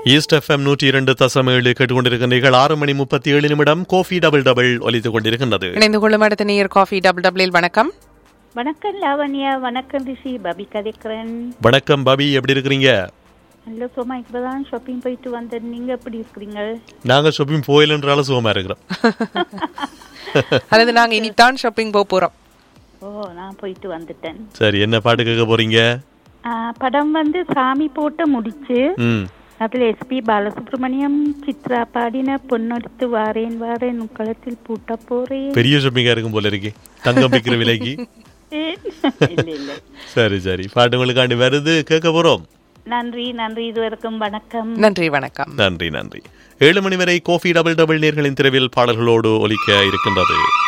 east FM நூற்றி இரண்டு தசம் ஏழு கேட்டுக்கொண்டிருக்கின்றீர்கள் ஆறு மணி முப்பத்தி ஏழு நிமிடம் கோஃபி டபுள் டபுள் ஒலித்துக் கொண்டிருக்கின்றது இணைந்து கொள்ளும் அடுத்த நேயர் காஃபி டபுள் டபுளில் வணக்கம் வணக்கம் லாவண்யா வணக்கம் ரிஷி பபி கதைக்கிறேன் வணக்கம் பாபி எப்படி இருக்கிறீங்க நல்ல சும்மா இப்பதான் ஷாப்பிங் போயிட்டு வந்தேன் நீங்க எப்படி இருக்கிறீங்க நாங்க ஷாப்பிங் போயிலன்றால சுகமா இருக்கிறோம் அல்லது நாங்க இனித்தான் ஷாப்பிங் போக போறோம் ஓ நான் போயிட்டு வந்துட்டேன் சரி என்ன பாட்டு கேட்க போறீங்க ஆ, படம் வந்து சாமி போட்டு முடிச்சு ம் அதுல எஸ்பி பாலசுப்ரமணியம் சித்ரா பாடின பொன்னெடுத்து வாரேன் வாரேன் உக்களத்தில் பூட்ட போறேன் பெரிய ஷாப்பிங்கா இருக்கும் போல இருக்கு தங்கம் விற்கிற விலைக்கு இல்ல இல்ல சரி சரி பாட்டு உங்களுக்காண்டி வருது கேட்க போறோம் நன்றி நன்றி இதுவரைக்கும் வணக்கம் நன்றி வணக்கம் நன்றி நன்றி ஏழு மணி வரை கோஃபி டபுள் டபுள் நேர்களின் திரவில் பாடல்களோடு ஒலிக்க இருக்கின்றது